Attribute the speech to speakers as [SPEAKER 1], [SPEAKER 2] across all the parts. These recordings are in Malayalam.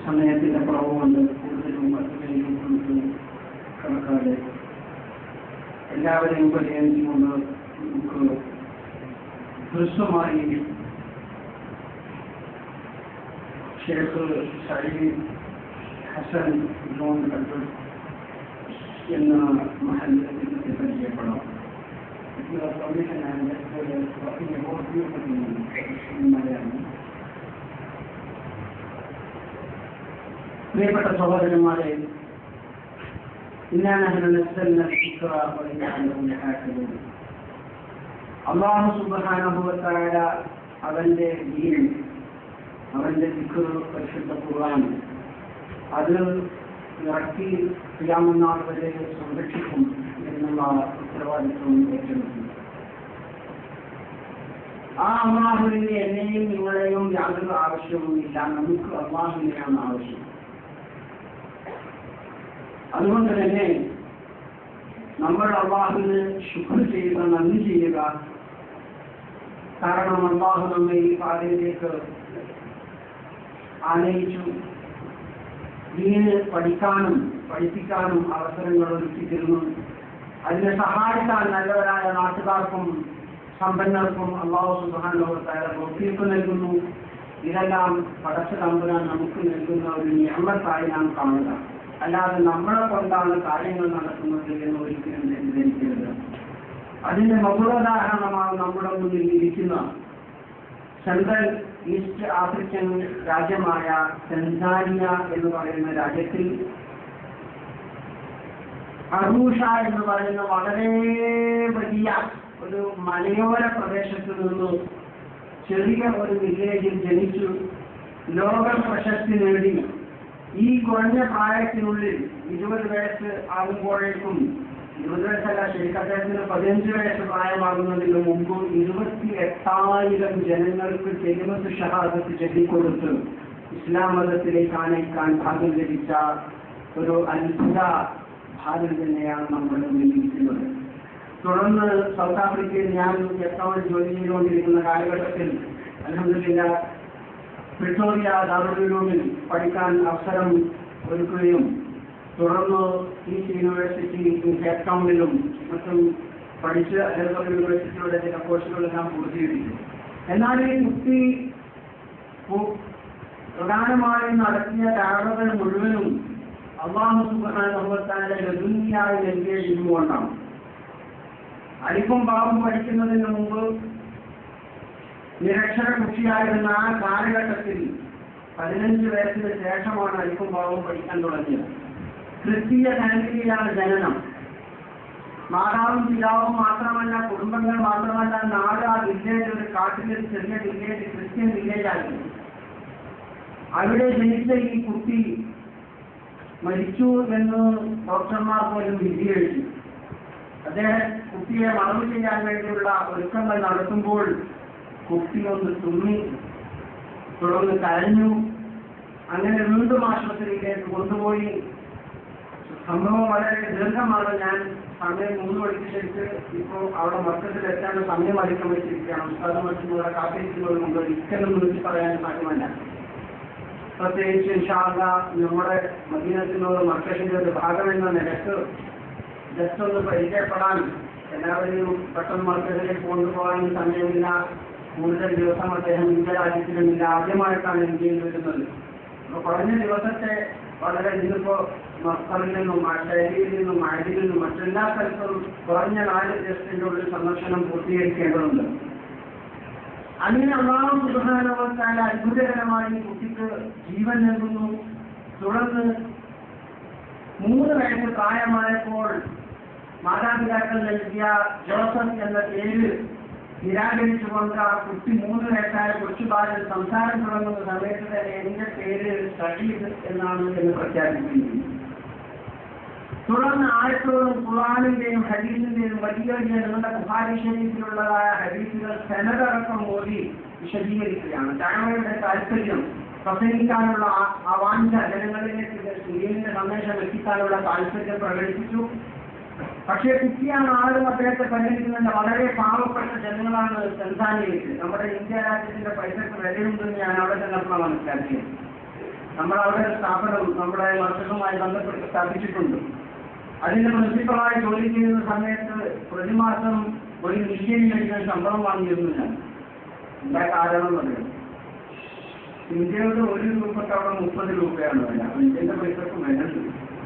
[SPEAKER 1] സമയത്തിന്റെ കുറവുകൊണ്ട് കൂടുതലും മറ്റുള്ളവരും നമുക്ക് കണക്കാതെ എല്ലാവരെയും പരിഗണിച്ചുകൊണ്ട് നമുക്ക് ഹ്രസ്വമായി ഷേഖ് സയ്യിദ് ഹസൻ ജോൺ കട്ടർ എന്ന മഹല്ലത്തിൽ പരിചയപ്പെടാം പ്രിയപ്പെട്ട സഹോദരന്മാരെ അള്ളാഹു സുബാനുഭവത്തായ അവന്റെ ദീൻ അവന്റെ ദിക്കർ പരിശുദ്ധ ഖുർആൻ അത് ഇറക്കി ക്രിയാമനാൾ വരെ സംരക്ഷിക്കും എന്നുള്ള ഉത്തരവാദിത്വം ഏറ്റെടുക്കും ആ അള്ളാഹുവിന് എന്നെയും നിങ്ങളെയും യാതൊരു ആവശ്യവുമില്ല നമുക്ക് അള്ളാഹുവിനെയാണ് ആവശ്യം അതുകൊണ്ട് തന്നെ നമ്മൾ അള്ളാഹുവിന് ശുക്ർ ചെയ്യുക നന്ദി ചെയ്യുക കാരണം അള്ളാഹു നമ്മെ ഈ പാതയിലേക്ക് ആനയിച്ചു ദീന് പഠിക്കാനും പഠിപ്പിക്കാനും അവസരങ്ങൾ ഒരുക്കിത്തരുന്നു അതിനെ സഹായിക്കാൻ നല്ലവരായ നാട്ടുകാർക്കും സമ്പന്നർക്കും അള്ളാഹു സുബാനുഭവത്തായ ഒത്തിരിപ്പ് നൽകുന്നു ഇതെല്ലാം പടച്ച തമ്പുരാൻ നമുക്ക് നൽകുന്ന ഒരു നിയമത്തായി നാം കാണുക അല്ലാതെ നമ്മളെ കൊണ്ടാണ് കാര്യങ്ങൾ നടക്കുന്നത് എന്ന് ഒരിക്കലും തെറ്റിദ്ധരിക്കരുത് അതിന്റെ മകുളോദാഹരണമാണ് നമ്മുടെ മുന്നിൽ ഇരിക്കുന്ന സെൻട്രൽ ഈസ്റ്റ് ആഫ്രിക്കൻ രാജ്യമായ സെൻസാനിയ എന്ന് പറയുന്ന രാജ്യത്തിൽ അറൂഷ എന്ന് പറയുന്ന വളരെ വലിയ ഒരു മലയോര പ്രദേശത്ത് നിന്ന് ചെറിയ ഒരു വില്ലേജിൽ ജനിച്ചു ലോക പ്രശസ്തി നേടി ഈ കുറഞ്ഞ പ്രായത്തിനുള്ളിൽ ഇരുപത് വയസ്സ് ആകുമ്പോഴേക്കും ഇരുപത് വയസ്സല്ല ശരിക്കും അദ്ദേഹത്തിന് പതിനഞ്ച് വയസ്സ് പ്രായമാകുന്നതിന് മുമ്പ് ഇരുപത്തി എട്ടായിരം ജനങ്ങൾക്ക് തെരുവത്ത് ഷഹാദത്ത് ചൊല്ലിക്കൊടുത്ത് ഇസ്ലാം മതത്തിലേക്ക് ആനയിക്കാൻ ഭാഗ്യം ലഭിച്ച ഒരു അത്ഭുത ഭാഗ്യം തന്നെയാണ് നമ്മുടെ മുന്നിലിരിക്കുന്നത് തുടർന്ന് സൗത്ത് ആഫ്രിക്കയിൽ ഞാൻ എത്തോളം ജോലി ചെയ്തുകൊണ്ടിരിക്കുന്ന കാലഘട്ടത്തിൽ അലഹമില്ല വിക്ടോറിയ ദാറുലൂമിൽ പഠിക്കാൻ അവസരം ഒരുക്കുകയും തുടർന്ന് ഈസ്റ്റ് യൂണിവേഴ്സിറ്റി കേപ്പ് ടൗണിലും മറ്റും പഠിച്ച് ഹെൽബർ യൂണിവേഴ്സിറ്റിയുടെ ചില കോഴ്സുകളെല്ലാം പൂർത്തീകരിച്ചു എന്നാൽ ഈ കുട്ടി പു- പ്രധാനമായും നടത്തിയ ധാരണകൾ മുഴുവനും അള്ളാഹു സുബാനുഭവത്താന്റെ ലതുന്യായി നൽകിയ ഇരുകൊണ്ടാണ് അരിക്കും പാവം പഠിക്കുന്നതിന് മുമ്പ് നിരക്ഷര കുട്ടിയായിരുന്ന ആ കാലഘട്ടത്തിൽ പതിനഞ്ച് വയസ്സിന് ശേഷമാണ് അരിക്കും പാവം പഠിക്കാൻ തുടങ്ങിയത് ക്രിസ്തീയ ഫാമിലിയിലാണ് ജനനം മാതാവും പിതാവും മാത്രമല്ല കുടുംബങ്ങൾ മാത്രമല്ല നാട് ആ വില്ലേജ് ഒരു കാട്ടിലെ ചെറിയ വില്ലേജ് ക്രിസ്ത്യൻ വില്ലേജ് ആയിരുന്നു അവിടെ ജനിച്ച ഈ കുട്ടി മരിച്ചു എന്ന് ഡോക്ടർമാർ പോലും വിധി എഴുതി അദ്ദേഹം കുട്ടിയെ മറവ് ചെയ്യാൻ വേണ്ടിയുള്ള ഒരുക്കങ്ങൾ നടത്തുമ്പോൾ കുട്ടി ഒന്ന് തുമ്മി തുടർന്ന് കരഞ്ഞു അങ്ങനെ വീണ്ടും ആശുപത്രിയിലേക്ക് കൊണ്ടുപോയി സംഭവം വളരെ ദീർഘമാണ് ഞാൻ സമയം മൂന്ന് മണിക്ക് ശരിക്ക് ഇപ്പോൾ അവിടെ മൊത്തത്തിൽ എത്താൻ സമയം അധികം വെച്ചിരിക്കുകയാണ് ഉസ്താദ് മറ്റുള്ള കാത്തിരിക്കുന്നത് കൊണ്ട് ഒരിക്കലും വിളിച്ച് പറയാൻ സാധ്യമല്ല പ്രത്യേകിച്ച് ഇൻഷാല്ല നമ്മുടെ മദീനത്തിനുള്ള മർക്കസിന്റെ ഒരു ഭാഗം എന്ന നിലക്ക് ജസ്റ്റ് ഒന്ന് പരിചയപ്പെടാൻ എല്ലാവരെയും പെട്ടെന്ന് മർക്കസിലേക്ക് കൊണ്ടുപോകാനും സമയമില്ല കൂടുതൽ ദിവസം അദ്ദേഹം ഇന്ത്യ രാജ്യത്തിലുമില്ല ആദ്യമായിട്ടാണ് ഇന്ത്യയിൽ വരുന്നത് അപ്പൊ കുറഞ്ഞ ദിവസത്തെ വളരെ ഇന്നിപ്പോ മസ്തറിൽ നിന്നും ഡൽഹിയിൽ നിന്നും അഴിയിൽ നിന്നും മറ്റെല്ലാ സ്ഥലത്തും കുറഞ്ഞ നാല് ദിവസത്തിന്റെ ഉള്ളിൽ സന്ദർശനം പൂർത്തീകരിക്കേണ്ടതുണ്ട് അങ്ങനെ അള്ളാഹു സുബാനവത്താൽ അത്ഭുതകരമായി ഈ കുട്ടിക്ക് ജീവൻ നൽകുന്നു തുടർന്ന് മൂന്ന് വയസ്സ് പ്രായമായപ്പോൾ മാതാപിതാക്കൾ നൽകിയ ജോസഫ് എന്ന പേര് നിരാകരിച്ചുകൊണ്ട് ആ കുട്ടി മൂന്ന് വയസ്സായ കൊച്ചുബാലൻ സംസാരം തുടങ്ങുന്ന സമയത്ത് തന്നെ എന്റെ പേര് സഹീദ് എന്നാണ് എന്ന് പ്രഖ്യാപിക്കുന്നു തുടർന്ന് ആയത്തോടും ഖുർആാനിന്റെയും ഹദീസിന്റെയും വലിയ വലിയ നിങ്ങളുടെ ബുഹാരി ഷരീഫിലുള്ളതായ ഹദീസുകൾ സെനതടക്കം മോദി വിശദീകരിക്കുകയാണ് താങ്കളുടെ താല്പര്യം പ്രസംഗിക്കാനുള്ള ആ- ആ വാഞ്ച ജനങ്ങളിലേക്ക് ദീനിന്റെ സന്ദേശം എത്തിക്കാനുള്ള താല്പര്യം പ്രകടിപ്പിച്ചു പക്ഷേ കുട്ടിയാണ് ആളും അദ്ദേഹത്തെ പരിഗണിക്കുന്നത് വളരെ പാവപ്പെട്ട ജനങ്ങളാണ് തെൻസാനിയയിൽ നമ്മുടെ ഇന്ത്യ രാജ്യത്തിന്റെ പൈസക്ക് വിലയുണ്ടെന്ന് ഞാൻ അവിടെ ചെന്നപ്പോൾ മനസ്സിലാക്കിയത് നമ്മൾ അവിടെ ഒരു സ്ഥാപനം നമ്മുടെ മർക്കസുമായി ബന്ധപ്പെട്ട് സ്ഥാപിച്ചിട്ടുണ്ട് അതിന്റെ പ്രിൻസിപ്പളായി ജോലി ചെയ്യുന്ന സമയത്ത് പ്രതിമാസം ഒരു മില്യൺ ലക്ഷം ശമ്പളം വാങ്ങിയിരുന്നു ഞാൻ എന്താ കാരണം എന്ന് പറയുന്നത് ഇന്ത്യയുടെ ഒരു രൂപക്ക് അവിടെ മുപ്പത് രൂപയാണ് വില ഇന്ത്യന്റെ പൈസക്ക് വേണ്ടത്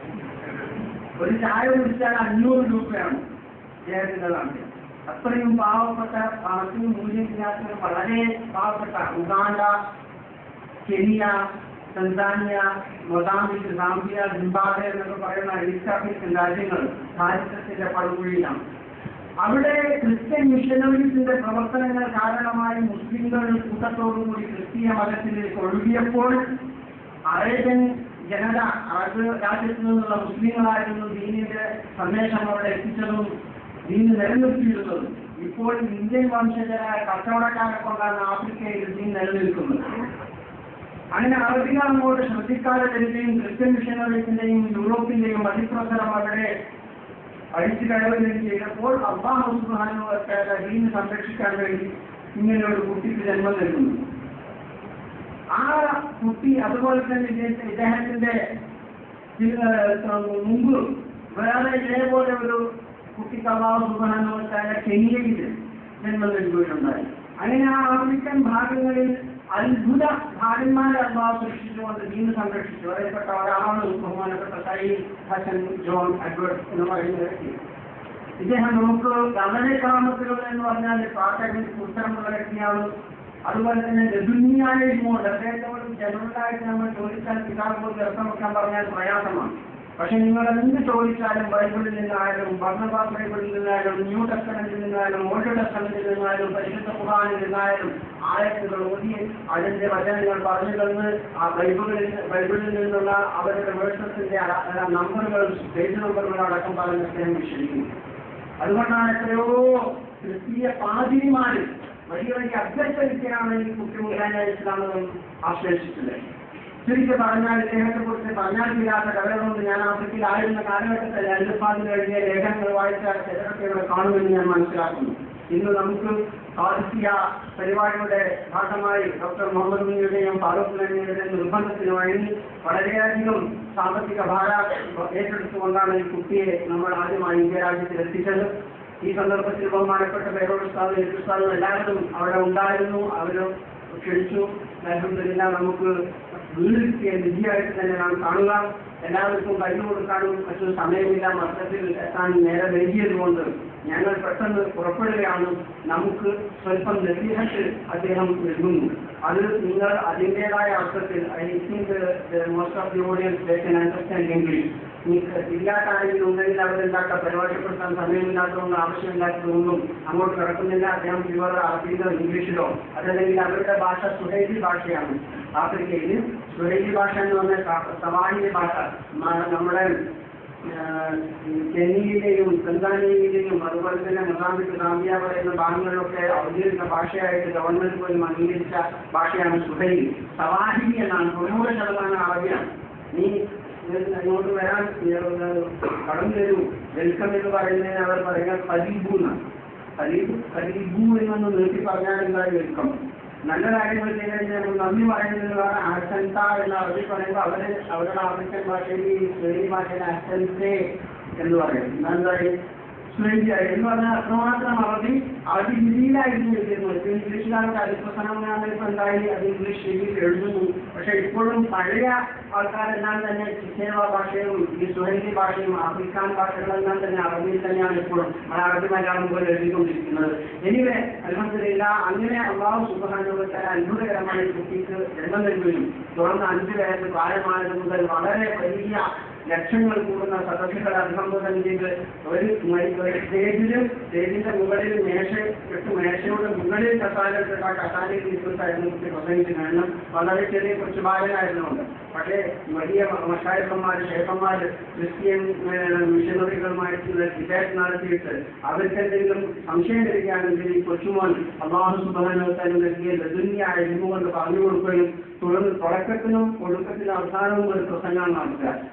[SPEAKER 1] ഒരു ചായ കുടിച്ചാൽ അഞ്ഞൂറ് രൂപയാണ് അദ്ദേഹത്തിന്റെ നാട്ടിൽ അത്രയും പാവപ്പെട്ട പണത്തിന് മൂല്യമില്ലാത്ത വളരെ പാവപ്പെട്ട Uganda Kenya Tanzania Mozambique Zambia Zimbabwe എന്നൊക്കെ പറയുന്ന ഈസ്റ്റ് ആഫ്രിക്കൻ രാജ്യങ്ങൾ ഭാരതത്തിന്റെ പടുകുഴിയിലാണ് അവിടെ ക്രിസ്ത്യൻ മിഷനറീസിന്റെ പ്രവർത്തനങ്ങൾ കാരണമായി മുസ്ലിങ്ങൾ കൂട്ടത്തോടുകൂടി ക്രിസ്തീയ മതത്തിലേക്ക് ഒഴുകിയപ്പോൾ അറേബ്യൻ ജനത അറബ് രാജ്യത്തു നിന്നുള്ള മുസ്ലിങ്ങളായിരുന്നു ദീനിന്റെ സന്ദേശം അവിടെ എത്തിച്ചതും ദീന് നിലനിർത്തിയിരുന്നതും ഇപ്പോൾ ഇന്ത്യൻ വംശജരായ കച്ചവടക്കാരെ കൊണ്ടാണ് ആഫ്രിക്കയിൽ ദീൻ നിലനിൽക്കുന്നത് അങ്ങനെ അറബികൾ അങ്ങോട്ട് ശ്രദ്ധിക്കാതെ വരികയും ക്രിസ്ത്യൻ മിഷനറീസിന്റെയും യൂറോപ്പിന്റെയും അതിപ്രസരം അവിടെ അഴിച്ചു കയറുകയും ചെയ്തപ്പോൾ അള്ളാഹു സുബ്ഹാനഹു ദീന് സംരക്ഷിക്കാൻ വേണ്ടി ഇങ്ങനെ ഒരു കുട്ടിക്ക് ജന്മം നൽകുന്നു ആ കുട്ടി അതുപോലെ തന്നെ ഇദ്ദേഹത്തെ- ഇദ്ദേഹത്തിന്റെ ചില മുമ്പ് വേറെ ഇതേപോലെ ഒരു കുട്ടിക്ക് അള്ളാഹു സുബ്ഹാനഹു കെനിയയിൽ ജന്മം നൽകുകയുണ്ടായി അങ്ങനെ ആ ആഫ്രിക്കൻ ഭാഗങ്ങളിൽ അത്ഭുത ഭാരന്മാരെ അള്ളാഹു സൃഷ്ടിച്ചുകൊണ്ട് ദീന് സംരക്ഷിച്ചു പറയപ്പെട്ട ഒരാളാണ് ബഹുമാനപ്പെട്ട സൈ ഹസൻ ജോൺ എഡ്വേർഡ് എന്ന് പറയുന്ന വ്യക്തി ഇദ്ദേഹം നമുക്ക് വളരെ കാമത്തുകൾ എന്ന് പറഞ്ഞാൽ പാട്ടകൻ ഉത്തരമുള്ള വ്യക്തിയാണ് അതുപോലെ തന്നെ ദുനിയായുമുണ്ട് അദ്ദേഹത്തോട് ജനറലായിട്ട് നമ്മൾ ചോദിച്ചാൽ കിതാബ് പോയി അർത്ഥം വെക്കാൻ പറഞ്ഞാൽ പ്രയാസമാണ് പക്ഷെ നിങ്ങൾ എന്ത് ചോദിച്ചാലും ബൈബിളിൽ നിന്നായാലും ഭർണബാ ബൈബിളിൽ നിന്നായാലും ന്യൂ ടെസ്റ്റമെന്റിൽ നിന്നായാലും ഓൾഡ് ടെസ്റ്റമെന്റിൽ നിന്നായാലും പരിശുദ്ധ ഖുർആനിൽ നിന്നായാലും ആയത്തുകൾ ഓതി അതിന്റെ വചനങ്ങൾ പറഞ്ഞു തന്ന് ആ ബൈബിളിൽ ബൈബിളിൽ നിന്നുള്ള അവരുടെ വേഴ്സത്തിന്റെ നമ്പറുകൾ പേജ് നമ്പറുകൾ അടക്കം പറഞ്ഞ് അദ്ദേഹം വിശ്വസിക്കുന്നു അതുകൊണ്ടാണ് എത്രയോ ക്രിസ്തീയ പാതിരിമാര് വലിയ വലിയ അഭ്യർത്ഥിക്കാണ് ഈ കുട്ടിമുഖാനായ ഇസ്ലാമതം ആശ്രയിച്ചിട്ടുള്ളത് ചുരുക്കി പറഞ്ഞാൽ ഇദ്ദേഹത്തെ കുറിച്ച് പറഞ്ഞാൽ തീരാത്ത കഥകളുണ്ട് ഞാൻ ആഫ്രിക്കയിലായിരുന്ന കാലഘട്ടത്തിൽ അൽഫാദിൽ എഴുതിയ ലേഖനങ്ങൾ വായിച്ചാൽ ചിലരൊക്കെ ഇവിടെ കാണുമെന്ന് ഞാൻ മനസ്സിലാക്കുന്നു ഇന്ന് നമുക്ക് സാധിക്കുക പരിപാടിയുടെ ഭാഗമായി ഡോക്ടർ മുഹമ്മദ് മുനിയുടെയും ഫാറൂഖ് നബിയുടെയും നിർബന്ധത്തിന് വഴങ്ങി വളരെയധികം സാമ്പത്തിക ഭാര ഏറ്റെടുത്തുകൊണ്ടാണ് ഈ കുട്ടിയെ നമ്മൾ ആദ്യമായി ഇന്ത്യ രാജ്യത്തിൽ എത്തിച്ചത് ഈ സന്ദർഭത്തിൽ ബഹുമാനപ്പെട്ട പേരോട് സ്ഥാപനം എട്ട് സ്ഥാപനം എല്ലാവരും അവിടെ ഉണ്ടായിരുന്നു അവർ ക്ഷണിച്ചു അലഹമില്ല നമുക്ക് വീട് കിട്ടിയ വിധിയായിട്ട് തന്നെ നാം കാണുക എല്ലാവർക്കും കൈ കൊടുക്കാനും മറ്റു സമയമില്ല മർദ്ദത്തിൽ എത്താൻ നേരെ വൈകിയതുകൊണ്ട് ഞങ്ങൾ പെട്ടെന്ന് പുറപ്പെടുകയാണ് നമുക്ക് സ്വല്പം നസീഹത്ത് അദ്ദേഹം നൽകുന്നു അത് നിങ്ങൾ അതിൻ്റെതായ അർത്ഥത്തിൽ I think most of the audience they can understand English നിങ്ങൾക്ക് ഇല്ലാത്ത ആരെങ്കിലും ഉണ്ടെങ്കിൽ അവരുണ്ടാക്കാൻ പരിഭാഷപ്പെടുത്താൻ സമയമില്ലാത്തതുകൊണ്ട് ആവശ്യമില്ലാത്തതുകൊണ്ടും അങ്ങോട്ട് കിടക്കുന്നില്ല അദ്ദേഹം ഇവർ അറബിയിലോ ഇംഗ്ലീഷിലോ അതല്ലെങ്കിൽ അവരുടെ ഭാഷ സുഹൈലി ഭാഷയാണ് ആഫ്രിക്കയിൽ സുഹൈലി ഭാഷ എന്ന് പറഞ്ഞാൽ സവാഹിലി ഭാഷ മ- നമ്മുടെ ആഹ്, കെനിയയിലെയും തൻസാനിയയിലെയും അതുപോലെ തന്നെ മൊസാംബിക് സാമ്പിയ പറയുന്ന ഭാഗങ്ങളിലൊക്കെ ഔദ്യോഗിക ഭാഷയായിട്ട് ഗവൺമെന്റ് പോലും അംഗീകരിച്ച ഭാഷയാണ് സുഹൈലി സവാഹിലി എന്നാണ് തൊണ്ണൂറ് ശതമാനം അറബിയാണ് നീ അങ്ങോട്ട് വരാൻ ഏഹ്, കടം തരൂ വെൽക്കം എന്ന് പറയുന്നതിന് അവർ പറയുന്നത് കലീബു എന്നാണ് കലീബ് കലീബു എന്നൊന്ന് നീട്ടി പറഞ്ഞാൽ എന്തായി വെൽക്കം നല്ല കാര്യങ്ങൾ ചെയ്ത് കഴിഞ്ഞാൽ നമ്മൾ നന്ദി പറയുന്നത് ആശൻസ എന്ന് അറബി പറയുമ്പോൾ അവര് അവരുടെ ആഫ്രിക്കൻ ഭാഷയിൽ ഈ സ്വേലി ഭാഷയിൽ ആശൻസേ എന്ന് പറയും എന്തായി സ്വേലി എന്ന് പറഞ്ഞാൽ അത്രമാത്രം അറബി അറബി ഹിന്ദിയിലായിരുന്നു എഴുതിയിരുന്നത് ഇപ്പൊ ഇംഗ്ലീഷിലാണ് അതിപ്രസനമാണ് ഇപ്പൊ എന്തായി അത് ഇംഗ്ലീഷ് ലിപിയിൽ എഴുതുന്നു പക്ഷെ ഇപ്പോഴും പഴയ ആൾക്കാരെല്ലാം തന്നെ ചിസേവ ഭാഷയും ഈ സുഹൈലി ഭാഷയും ആഫ്രിക്കാൻ ഭാഷകളെല്ലാം തന്നെ അറബിയിൽ തന്നെയാണ് ഇപ്പോഴും നമ്മൾ അറബി മലയാളം പോലെ എഴുതിക്കൊണ്ടിരിക്കുന്നത് എനിവേ അലഹമില്ല അങ്ങനെ അള്ളാഹു സുബാനുഭവത്തെ അത്ഭുതകരമായ ഈ കുട്ടിക്ക് ജന്മം നൽകുകയും തുടർന്ന് അഞ്ചു വയസ്സ് പ്രായമായത് മുതൽ വളരെ വലിയ ലക്ഷങ്ങൾ കൂടുന്ന സദസ്സുകൾ അഭിസംബോധന ചെയ്ത് ഒരു മൈ- ഒരു സ്റ്റേജിലും സ്റ്റേജിന്റെ മുകളിൽ മേശ ഇട്ട് മേശയുടെ മുകളിൽ കസാല ഇട്ടിട്ട് ആ കസാലയിൽ ഇരിക്കുന്നതായിരുന്നു കുട്ടി പ്രസംഗിച്ച് കാരണം വളരെ ചെറിയ കൊച്ചു ബാലനായിരുന്നുകൊണ്ട് പക്ഷേ വലിയ മഷായപ്പന്മാർ ഷേഖന്മാർ ക്രിസ്ത്യൻ ഏഹ്, മിഷനറികളുമായിട്ടുള്ള ഡിബേറ്റ് നടത്തിയിട്ട് അവർക്ക് എന്തെങ്കിലും സംശയം വരികയാണെങ്കിൽ ഈ കൊച്ചുമോൻ അള്ളാഹു സുബാനോത്താൻ നൽകിയ ലതുന്യായ കൊണ്ട് പറഞ്ഞു കൊടുക്കുകയും തുടർന്ന് തുടക്കത്തിനും ഒടുക്കത്തിനും അവസാനവും ഒരു പ്രസംഗം നടത്തുക അവസാന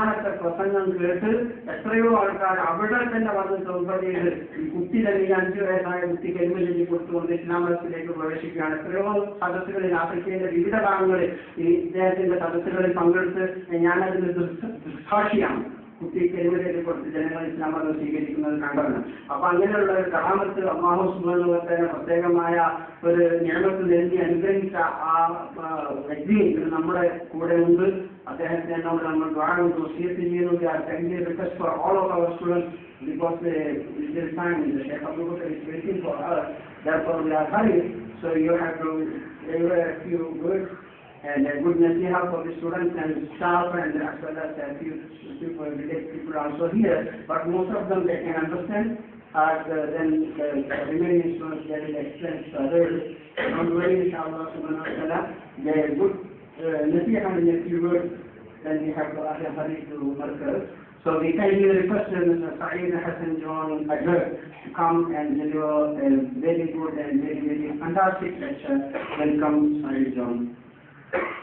[SPEAKER 1] അവസാനത്തെ പ്രസംഗം കേട്ട് എത്രയോ ആൾക്കാർ അവിടെ തന്നെ വന്ന് തൗബ ചെയ്ത് ഈ കുട്ടി തന്നെ ഈ അഞ്ചു വയസ്സായ കുട്ടി കെൽമലി കൊടുത്തുകൊണ്ട് ഇസ്ലാം മതത്തിലേക്ക് പ്രവേശിക്കുകയാണ് എത്രയോ സദസ്സുകളിൽ ആഫ്രിക്കയിലെ വിവിധ ഭാഗങ്ങളിൽ ഈ ഇദ്ദേഹത്തിന്റെ സദസ്സുകളിൽ പങ്കെടുത്ത് ഞാനതിന് ദൃക്സ- ദൃക്സാക്ഷിയാണ് കുട്ടി കെൽമലി കൊടുത്ത് ജനങ്ങൾ ഇസ്ലാം മതം സ്വീകരിക്കുന്നത് കണ്ടതാണ് അപ്പൊ അങ്ങനെയുള്ള ഒരു കറാമത്ത് അള്ളാഹു സുബാനുവത്തേനെ പ്രത്യേകമായ ഒരു നിയമത്തിൽ നൽകി അനുഗ്രഹിച്ച ആ ആ, വ്യക്തി ഇത് നമ്മുടെ കൂടെ ഉണ്ട് അദ്ദേഹത്തെ നമ്മൾ നമ്മൾ ദ്വാരം വസീയത്ത് ചെയ്യുന്നു request for all of our students because uh, it is time the Sheikh Abu Bakr is waiting for us therefore we are hurrying so you have to deliver a few words and a good nasiha for the students and staff and as well as a few people, village people also here but most of them they can understand uh, the- then the the remaining students they will explain to others don't worry inshallah subhanahu wa ta'ala the good uh, nasiha and a few words then we have to ask hurry to Markaz so we kindly request uh, Mr. Saeed Hassan John Adler to come and deliver a very good and very, very fantastic lecture. Welcome, Saeed John.